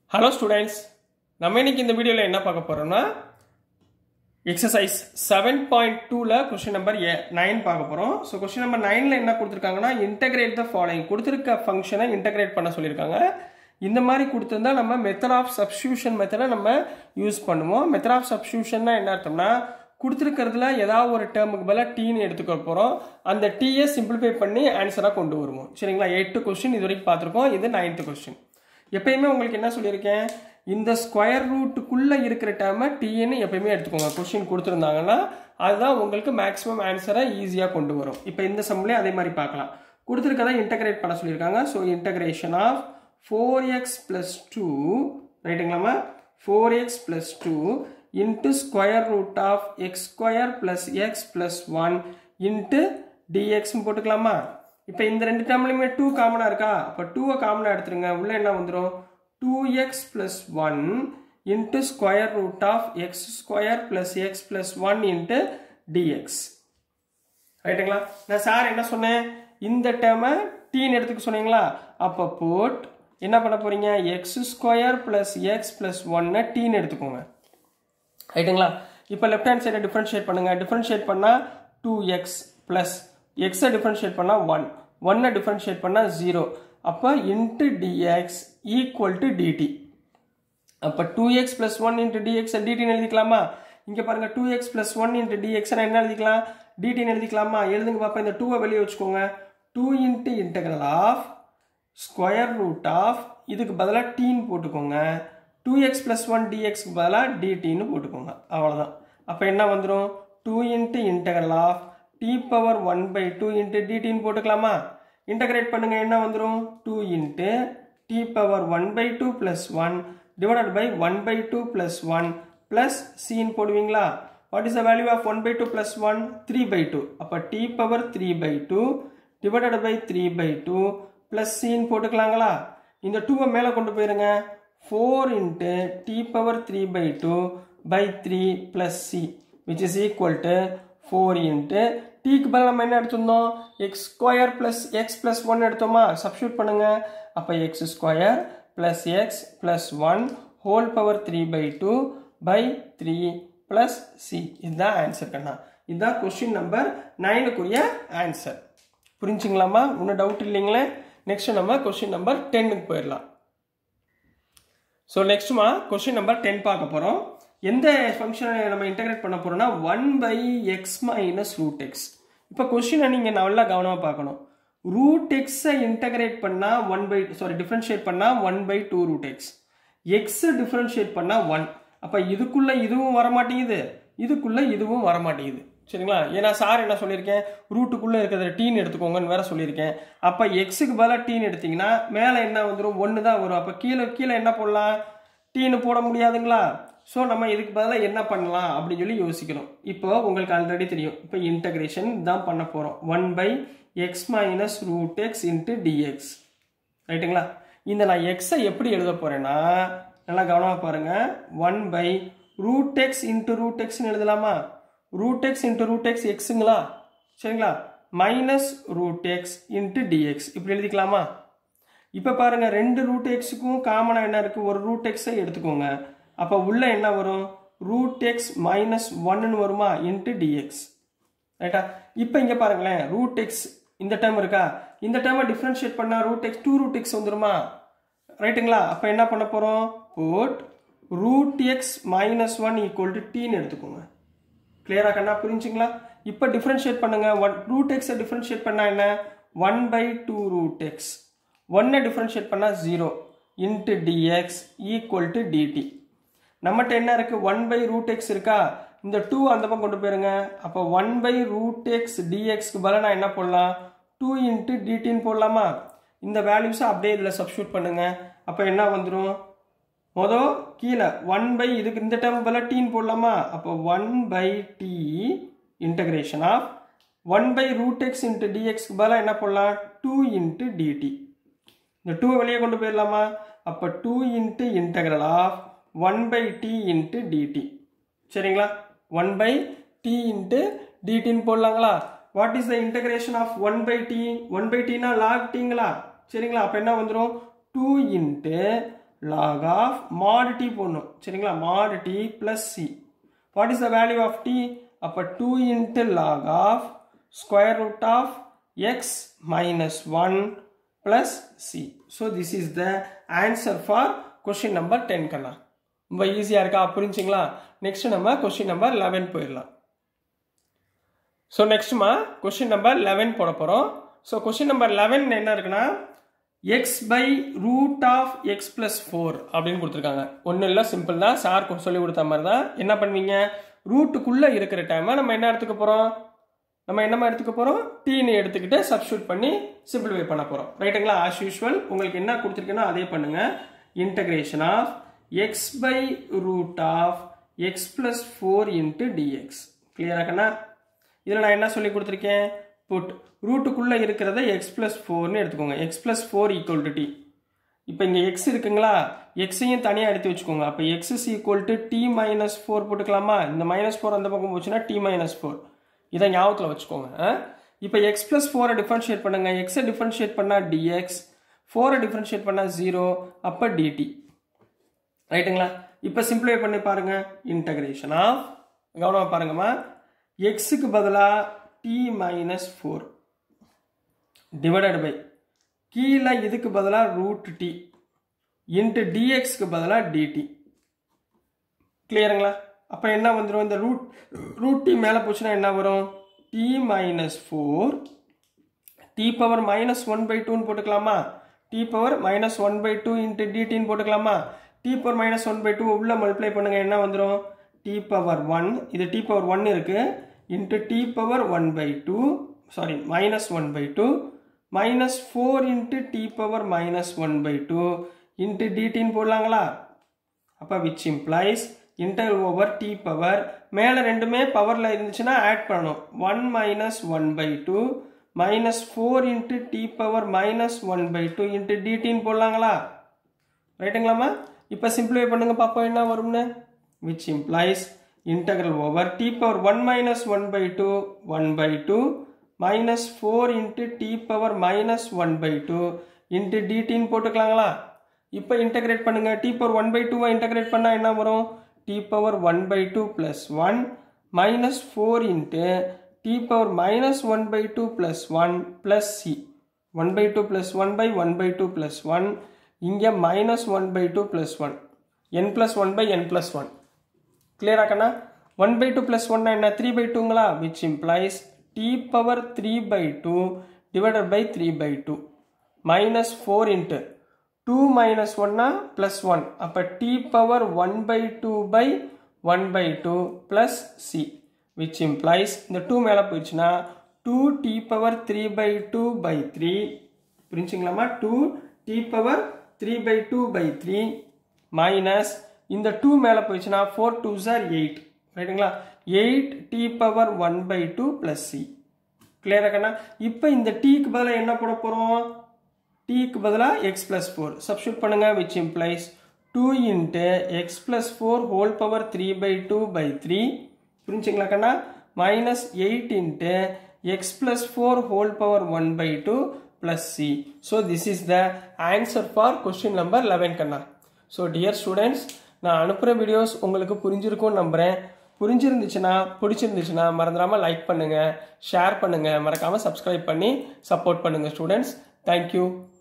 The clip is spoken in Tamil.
ஹலோ ஸ்டூடெண்ட்ஸ் நம்ம இன்னைக்கு இந்த வீடியோவில் என்ன பார்க்க போகிறோம்னா எக்ஸசைஸ் செவன் பாயிண்ட் டூவில் கொஸ்டின் நம்பர் ஏ நைன் பார்க்க போகிறோம் ஸோ கொஸ்டின் நம்பர் நைனில் என்ன கொடுத்துருக்காங்கன்னா இன்டகிரேட் த ஃபாலோயிங் கொடுத்துருக்க ஃபங்க்ஷனை இன்டகிரேட் பண்ண சொல்லியிருக்காங்க இந்த மாதிரி கொடுத்துருந்தா நம்ம மெத்தட் ஆஃப் சப்ஸ்டியூஷன் மெத்தடை நம்ம யூஸ் பண்ணுவோம் மெத்தட் ஆஃப் சப்ஸ்டியூஷன்னா என்ன அர்த்தம்னா கொடுத்துருக்கிறதுல ஏதாவது ஒரு டேர்முக்கு பதிலாக டீன்னு எடுத்துக்க போகிறோம் அந்த டீயை சிம்பிளிஃபை பண்ணி ஆன்சராக கொண்டு வருவோம் சரிங்களா எட்டு கொஸ்டின் இது வரைக்கும் பார்த்துருக்கோம் இது நைன்த்து கொஸ்டின் எப்பயுமே உங்களுக்கு என்ன சொல்லியிருக்கேன் இந்த ஸ்கொயர் ரூட்டுக்குள்ளே இருக்கிற டேர்மை டீன்னு எப்பயுமே எடுத்துக்கோங்க கொஸ்டின் கொடுத்துருந்தாங்கன்னா அதுதான் உங்களுக்கு மேக்ஸிமம் ஆன்சரை ஈஸியாக கொண்டு வரும் இப்போ இந்த சம்லேயே அதே மாதிரி பார்க்கலாம் கொடுத்துருக்கதை இன்டகிரேட் பண்ண சொல்லியிருக்காங்க so integration of four x plus two ரைட்டுங்களாமா four x plus two into square root of x square plus x plus one into டிஎக்ஸ்னு போட்டுக்கலாமா இப்போ இந்த ரெண்டு டேர்ம்லையுமே டூ காமனாக இருக்கா அப்போ டூவை காமனாக எடுத்துருங்க உள்ளே என்ன வந்துடும் two x plus one into square root of x square plus x plus one into dx ரைட்டுங்களா நான் சார் என்ன சொன்னேன் இந்த டேர்மை டீன்னு எடுத்துக்க சொன்னீங்களா அப்போ போட் என்ன பண்ண போறீங்க x square plus x plus ஒன்னை டீன்னு எடுத்துக்கோங்க ரைட்டுங்களா இப்போ லெஃப்ட் ஹேண்ட் சைடை டிஃப்ரென்ஷியேட் பண்ணுங்க டிஃப்ரென்ஷியேட் பண்ணால் டூ எக்ஸ் ப்ளஸ் எக்ஸை டிஃப்ரென்ஷியேட் பண்ணால் ஒன் ஒன்னை டிஃப்ரென்ஷியேட் பண்ணால் ஜீரோ அப்போ into dx equal to dt அப்போ two x plus one into dx டிடின்னு எழுதிக்கலாமா இங்கே பாருங்கள் two x plus one into dx என்ன எழுதிக்கலாம் டிடின்னு எழுதிக்கலாமா எழுதுங்க பாப்பா இந்த டூவை வெளியே வச்சுக்கோங்க two into integral of square root of இதுக்கு பதிலாக டீன்னு போட்டுக்கோங்க டூ எக்ஸ் ப்ளஸ் ஒன் டிஎக்ஸ்க்கு பதிலாக டிடின்னு போட்டுக்கோங்க அவ்வளோதான் அப்போ என்ன வந்துடும் two into integral of t power one by two into டிடின்னு போட்டுக்கலாமா இன்டகிரேட் பண்ணுங்கள் என்ன வந்துடும் two into t power one by two plus one divided by one by two plus one plus சின்னு போடுவீங்களா what is the value of one by two plus one three by two அப்போ t power three by two divided by three by two plus சின்னு போட்டுக்கலாங்களா இந்த டூவை மேலே கொண்டு போயிருங்க four into t power three by two by three plus c which is equal to four into டீக்கு பதில் நம்ம என்ன எடுத்திருந்தோம் x square plus x plus one எடுத்தோமா சப்ஸ்டியூட் பண்ணுங்க அப்போ x square plus x plus one whole power three by two by three plus C இதுதான் ஆன்சர் கண்ணா இதுதான் கொஸ்டின் நம்பர் நைனுக்குரிய ஆன்சர் புரிஞ்சுங்களாமா ஒன்றும் டவுட் இல்லைங்களே நெக்ஸ்ட் நம்ம கொஸ்டின் நம்பர் டென்னுக்கு போயிடலாம் ஸோ நெக்ஸ்ட்மா கொஸ்டின் நம்பர் டென் பார்க்க போகிறோம் எந்த ஃபங்க்ஷனை நம்ம இன்டகிரேட் பண்ண போகிறோம்னா one by x minus root x இப்போ கொஸ்டினை நீங்கள் நல்லா கவனமாக பார்க்கணும் ரூட் எக்ஸை இன்டகிரேட் பண்ணால் ஒன் பை சாரி டிஃப்ரென்ஷியேட் பண்ணால் one by two root x எக்ஸை டிஃப்ரென்ஷியேட் பண்ணால் ஒன் அப்போ இதுக்குள்ளே இதுவும் வரமாட்டேங்குது இதுக்குள்ளே இதுவும் வரமாட்டேங்குது சரிங்களா ஏன்னா சார் என்ன சொல்லியிருக்கேன் ரூட்டுக்குள்ளே இருக்கிறத டீன் எடுத்துக்கோங்கன்னு வேற சொல்லியிருக்கேன் அப்போ எக்ஸுக்கு பதிலாக டீன் எடுத்தீங்கன்னா மேலே என்ன வந்துடும் ஒன்று தான் வரும் அப்போ கீழே கீழே என்ன போடலாம் டீனு போட முடியாதுங்களா ஸோ நம்ம இதுக்கு பதிலாக என்ன பண்ணலாம் அப்படின்னு சொல்லி யோசிக்கணும் இப்போ உங்களுக்கு ஆல்ரெடி தெரியும் இப்போ இன்டகிரேஷன் தான் பண்ண போகிறோம் one by x minus root x into dx ரைட்டுங்களா இந்த நான் எக்ஸை எப்படி எழுத போகிறேன்னா நல்லா கவனமாக பாருங்கள் one by root x into root எக்ஸ்னு எழுதலாமா root x into root x எக்ஸுங்களா சரிங்களா minus root x into dx இப்படி எழுதிக்கலாமா இப்போ பாருங்கள் ரெண்டு ரூட் எக்ஸுக்கும் காமனாக என்ன இருக்குது ஒரு ரூட் எக்ஸை எடுத்துக்கோங்க அப்போ உள்ள என்ன வரும் ரூட் எக்ஸ் மைனஸ் ஒன்னு வருமா இன்ட்டு டிஎக்ஸ் ரைட்டா இப்போ இங்கே பாருங்களேன் ரூட் எக்ஸ் இந்த டைம் இருக்கா இந்த டைமை டிஃப்ரென்ஷியேட் பண்ணால் root x two root x வந்துருமா ரைட்டுங்களா அப்போ என்ன பண்ண போகிறோம் போட் root x minus one equal to டீன்னு எடுத்துக்கோங்க கிளியரா கண்ணா புரிஞ்சுங்களா இப்போ டிஃப்ரென்ஷியேட் பண்ணுங்க ஒன் ரூட் எக்ஸை டிஃப்ரென்ஷியேட் பண்ணால் என்ன one by two root x ஒன்னை டிஃப்ரென்ஷியேட் பண்ணால் zero into dx equal to dt நம்மகிட்ட என்ன இருக்குது ஒன் பை ரூட் எக்ஸ் இருக்கா இந்த டூ அந்த பக்கம் கொண்டு போயிருங்க அப்போ ஒன் பை ரூட் எக்ஸ் டிஎக்ஸ்க்கு பதிலாக நான் என்ன போடலாம் டூ இன்ட்டு டிடின்னு போடலாமா இந்த வேல்யூஸை அப்படியே இதில் சப்ஸ்டியூட் பண்ணுங்க அப்போ என்ன வந்துடும் மொதல் கீழே ஒன் பை இதுக்கு இந்த டைம் பதிலாக டீன்னு போடலாமா அப்போ one by t integration of one by root x into டிஎக்ஸ்க்கு பதிலாக என்ன போடலாம் டூ இன்ட்டு டிடி இந்த டூ வெளியே கொண்டு போயிடலாமா அப்போ two into integral of one by t into dt சரிங்களா ஒன் பை டி இன்ட்டு டிடின்னு போடலாங்களா what is the integration of one by t one by டினா லாக் டீங்களா சரிங்களா அப்போ என்ன வந்துடும் two into log of mod t போடணும் சரிங்களா mod t plus c what is the value of t அப்போ 2 into log of square root of x minus 1 plus c so this is the answer for question number 10 கண்ணா ரொம்ப ஈஸியாக இருக்கா புரிஞ்சுங்களா நெக்ஸ்ட் நம்ம கொஸ்டின் நம்பர் லெவன் போயிடலாம் ஸோ நெக்ஸ்ட்மா கொஸ்டின் நம்பர் லெவன் போட போகிறோம் ஸோ கொஸ்டின் நம்பர் லெவன் என்ன இருக்குன்னா x by root of x plus four அப்படின்னு கொடுத்துருக்காங்க ஒன்றும் இல்லை சிம்பிள் தான் சார் சொல்லி கொடுத்த மாதிரி தான் என்ன பண்ணுவீங்க ரூட்டுக்குள்ளே இருக்கிற டைமை நம்ம என்ன எடுத்துக்க போகிறோம் நம்ம என்னமா எடுத்துக்க போகிறோம் டீன்னு எடுத்துக்கிட்டு சப்ஸ்டியூட் பண்ணி சிம்பிளிஃபை பண்ண போகிறோம் ரைட்டுங்களா ஆஸ் யூஷுவல் உங்களுக்கு என்ன கொடுத்துருக்கேனோ அதே பண்ணுங்க integration of x by root of x plus four into dx கிளியராகண்ணா இதில் நான் என்ன சொல்லி கொடுத்துருக்கேன் புட் ரூட்டுக்குள்ளே இருக்கிறத எக்ஸ் ப்ளஸ் ஃபோர்னு எடுத்துக்கோங்க x plus four equal to t இப்போ இங்கே எக்ஸ் இருக்குங்களா எக்ஸையும் தனியாக எடுத்து வச்சுக்கோங்க அப்போ x is equal to t minus four போட்டுக்கலாமா இந்த மைனஸ் ஃபோர் அந்த பக்கம் போச்சுன்னா டி மைனஸ் ஃபோர் இதை ஞாபகத்தில் வச்சுக்கோங்க இப்போ எக்ஸ் ப்ளஸ் ஃபோரை டிஃபரன்ஷியேட் பண்ணுங்க எக்ஸை டிஃபரன்ஷியேட் பண்ணால் டிஎக்ஸ் ஃபோரை டிஃபரன்ஷியேட் பண்ணால் ஜீரோ அப்போ டிடி ரைட்டுங்களா இப்போ சிம்பிளிஃபை பண்ணி பாருங்க இன்டகிரேஷன் ஆஃப் கவனமாக பாருங்கம்மா எக்ஸுக்கு பதிலாக t minus four divided by கீழே இதுக்கு பதிலாக ரூட் டி இன்ட்டு டிஎக்ஸ்க்கு பதிலாக டிடி கிளியருங்களா அப்போ என்ன வந்துடும் இந்த ரூட் ரூட் டி மேலே போச்சுன்னா என்ன வரும் t minus four t power minus one by டூன்னு போட்டுக்கலாமா t power minus one by two into டிடின்னு போட்டுக்கலாமா t power minus one by two உள்ளே மல்டிப்ளை பண்ணுங்கள் என்ன வந்துடும் டி பவர் ஒன் இது டி பவர் ஒன் இருக்குது into t power one by two sorry minus one by two minus four into t power minus one by two into டிடின்னு போடலாங்களா அப்போ which implies interval over t power மேலே ரெண்டுமே பவரில் இருந்துச்சுன்னா ஆட் பண்ணணும் one minus one by two minus four into t power minus one by two into டிடின்னு போடலாங்களா ரைட்டுங்களாம்மா இப்போ சிம்பிளிஃபை பண்ணுங்க பார்ப்போம் என்ன வரும்னு which implies integral over t power one minus one by two one by two minus four into t power minus one by two into டிடின்னு போட்டுக்கலாங்களா இப்போ இன்டகிரேட் பண்ணுங்க டி பவர் ஒன் பை டூவை இன்டகிரேட் பண்ணால் என்ன வரும் D power one by two plus one minus four into t power minus one by two plus one plus c one by two plus one by one by two plus one இங்கே minus one by two plus one n plus one by n plus one கிளியராக்கண்ணா ஒன் பை டூ ப்ளஸ் ஒன்னா என்ன த்ரீ பை டூங்களா which implies t power three by two divided by three by two minus four into two minus ஒன்னா ப்ளஸ் ஒன் அப்போ t power one by two by one by two plus c which implies இந்த டூ மேலே போயிடுச்சுன்னா two t power three by two by three புரிஞ்சுங்களாமா two t power three by two by three minus இந்த டூ மேலே போயிடுச்சுன்னா ஃபோர் டூ சார் எயிட் ரைட்டுங்களா eight t power one by two plus c கிளியரா கண்ணா இப்போ இந்த டீக்கு பதிலாக என்ன போட போகிறோம் டீக்கு பதிலாக எக்ஸ் ப்ளஸ் ஃபோர் சப்ஸ்டியூட் பண்ணுங்க which implies two into x plus four whole power three by two by three புரிஞ்சுங்களா கண்ணா minus eight into x plus four whole power one by two plus c so this is the answer for question number eleven கண்ணா ஸோ டியர் ஸ்டூடெண்ட்ஸ் நான் அனுப்புகிற வீடியோஸ் உங்களுக்கு புரிஞ்சிருக்கும்னு நம்புகிறேன் புரிஞ்சிருந்துச்சுன்னா பிடிச்சிருந்துச்சுன்னா மறந்துடாமல் லைக் பண்ணுங்கள் ஷேர் பண்ணுங்கள் மறக்காமல் சப்ஸ்கிரைப் பண்ணி சப்போர்ட் பண்ணுங்கள் ஸ்டூடெண்ட்ஸ் தேங்க்யூ